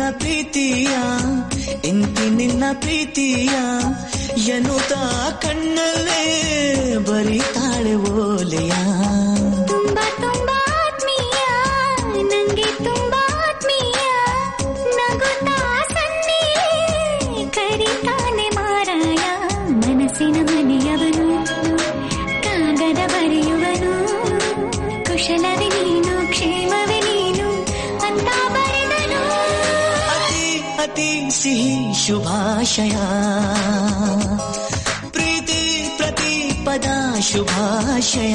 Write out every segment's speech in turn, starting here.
ಪ್ರೀತಿಯ ಇಂತಿ ನಿನ್ನ ಪ್ರೀತಿಯ ಎನ್ನುತ್ತ ಕಣ್ಣಲ್ಲೇ ಬರೀತಾಳೆ ಓಲೆಯ ತುಂಬಾ ತುಂಬಾ ಆತ್ಮೀಯ ನಂಗೆ ತುಂಬಾ ಆತ್ಮೀಯ ನಗುತ್ತಾ ಸನ್ನಿಯೇ ಕರಿತಾನೆ ಮಾರಾಯ ಮನಸ್ಸಿನ ಮನೆಯವನು ಕಾಗದ ಬರೆಯುವನು ಕುಶಲವೇ ನೀನು ಕ್ಷೇಮವೇ ನೀನು ಅಂತ ಬರೆದನು ಅತಿ ಅತಿ ಸಿಹಿ ಶುಭಾಶಯ ಪ್ರೀತಿ ಪ್ರತಿ ಪದ ಶುಭಾಶಯ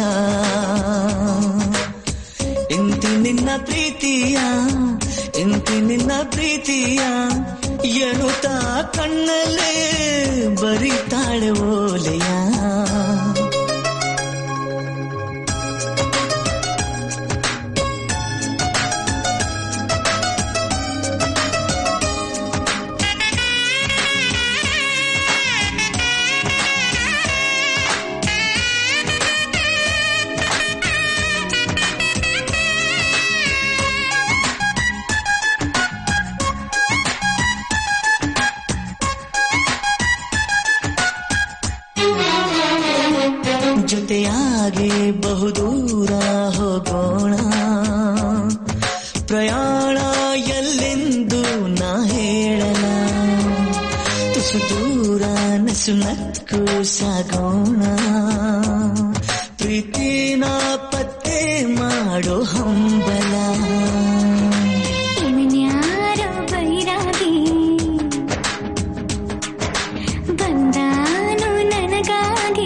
ಇಂತಿ ನಿನ್ನ ಪ್ರೀತಿಯ ಇಂತಿ ನಿನ್ನ ಪ್ರೀತಿಯ ಎನ್ನುತ್ತ ಕಣ್ಣಲ್ಲೇ ಬರೀತಾಳೆ ಓಲೆಯ ಜೊತೆಯಾಗಿ ಬಹುದೂರ ಹೋಗೋಣ ಪ್ರಯಾಣ ಎಲ್ಲೆಂದು ನಾ ಹೇಳಲ ತುಸು ದೂರ ನಸು ನಕ್ಕು ಸಾಗೋಣ ಪ್ರೀತಿನ ಪತ್ತೆ ಮಾಡೋ ಹಂಬಲ ಇವನ್ಯಾರೋ ಬೈರಾಗಿ ಬಂದಾನು ನನಗಾಗಿ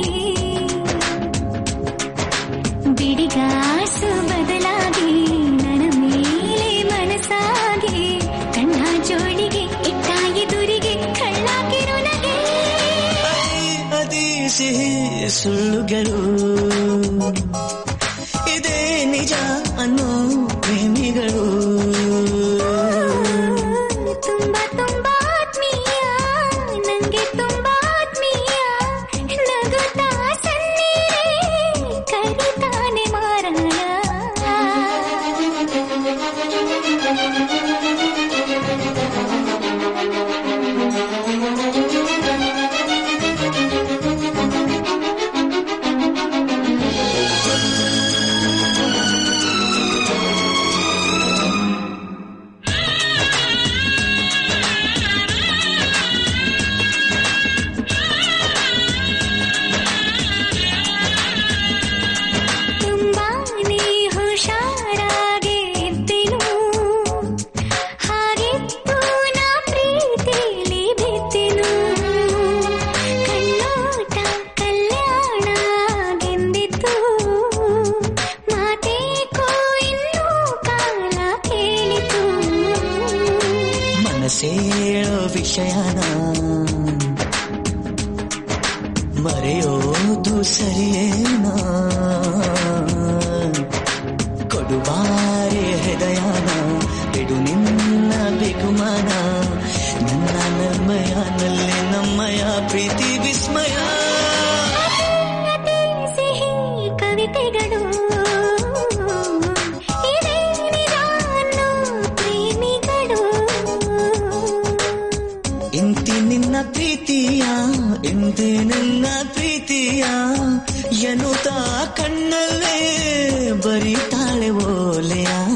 ಬಿಡಿಗಾಸು ಬದಲಾಗಿ ನನ್ನ ಮೇಲೆ ಮನಸ್ಸಾಗಿ ಕಣ್ಣ ಜೋಡಿಗೆ ಇಟ್ಟ ಎದುರಿಗೆ ಕಳ್ಳಾಕಿರು ನಗೆ ಅತಿ ಅತಿ ಸಿಹಿ ಸುಳ್ಳುಗಳು ಇದೇ ನಿಜ ಅನ್ನೋ ಪ್ರೇಮಿಗಳು ತುಂಬಾ ತುಂಬಾ ಆತ್ಮೀಯ ನಂಗೆ ತುಂಬಾ ಆತ್ಮೀಯ ನಗುತ್ತಾ ಸನ್ನಿರೇ ಕರಿತಾನೆ ಮಾರಾಯ ತುಂಬಾನೇ ಹುಷಾರಾಗಿ ಇದ್ದೆನು ಹಾಗಿತ್ತು ನಾ ಪ್ರೀತಿಲಿ ಬಿದ್ದೆನು ಕಣ್ಣೋಟ ಕಲ್ಯಾಣ ಗೆಂದಿತ್ತು ಮಾತೇಕೋ ಇನ್ನೂ ಕಾಲ ಕೇಳಿತು ಮನಸ್ಸೇಳೋ ವಿಷಯನ ಮರೆಯೋದು ಸರಿಯೇನಾ ಕೊಡುಬಾರೆ ಹೃದಯನ ಬಿಡು ನಿನ್ನ ಬಿಗುಮಾನ ನನ್ನ ನಮ್ಮಯನಲ್ಲಿ ನಮ್ಮಯ ಪ್ರೀತಿ ವಿಸ್ಮಯ ಅತಿ ಸಿಹಿ ಕವಿತೆಗಳು ಇದೇ ನಿಜ ಅನ್ನೋ ಪ್ರೇಮಿಗಳು ಇಂತಿ ನಿನ್ನ ಪ್ರೀತಿಯ ಇಂತಿ ನಿನ್ನ ಪ್ರೀತಿಯ ಎನ್ನುತ್ತಾ ಕಣ್ಣಲ್ಲೇ ಬರೀತಾಳೆ ಓಲೆಯ